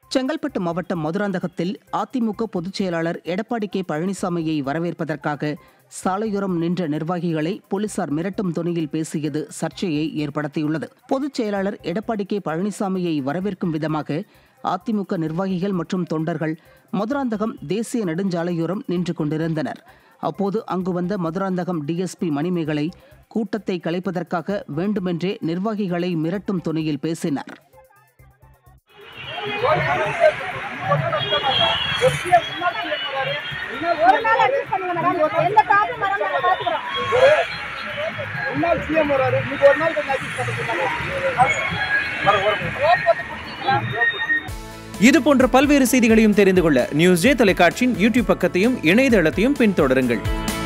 செங்கல்பட்டு மாவட்டம் மதுராந்தகத்தில் அதிமுக பொதுச் செயலாளர் எடப்பாடி கே பழனிசாமியை வரவேற்பதற்காக சாலையோரம் நின்ற நிர்வாகிகளை போலீசார் மிரட்டும் துணியில் பேசியது சர்ச்சையை ஏற்படுத்தியுள்ளது பொதுச் செயலாளர் எடப்பாடி கே பழனிசாமியை வரவேற்கும் விதமாக அதிமுக நிர்வாகிகள் மற்றும் தொண்டர்கள் மதுராந்தகம் தேசிய நெடுஞ்சாலையோரம் நின்று கொண்டிருந்தனர் அப்போது அங்கு வந்த மதுராந்தகம் டிஎஸ்பி மணிமேகலை கூட்டத்தை கலைப்பதற்காக வேண்டுமென்றே நிர்வாகிகளை மிரட்டும் துணியில் பேசினார் ஒரு நாள் அட்ஜஸ்ட் பண்ணுங்க மேடம் எந்த ப்ராப்ளம் வராம நாங்க பாத்துக்கிறோம் முன்னாள் சிஎம் வராரு இன்னைக்கு ஒரு நாள் கொஞ்சம் அட்ஜஸ்ட் பண்ண இது போன்ற பல்வேறு செய்திகளையும் தெரிந்து கொள்ள நியூஸ் ஜே தொலைக்காட்சியின் யூடியூப் பக்கத்தையும் இணையதளத்தையும் பின்தொடருங்கள்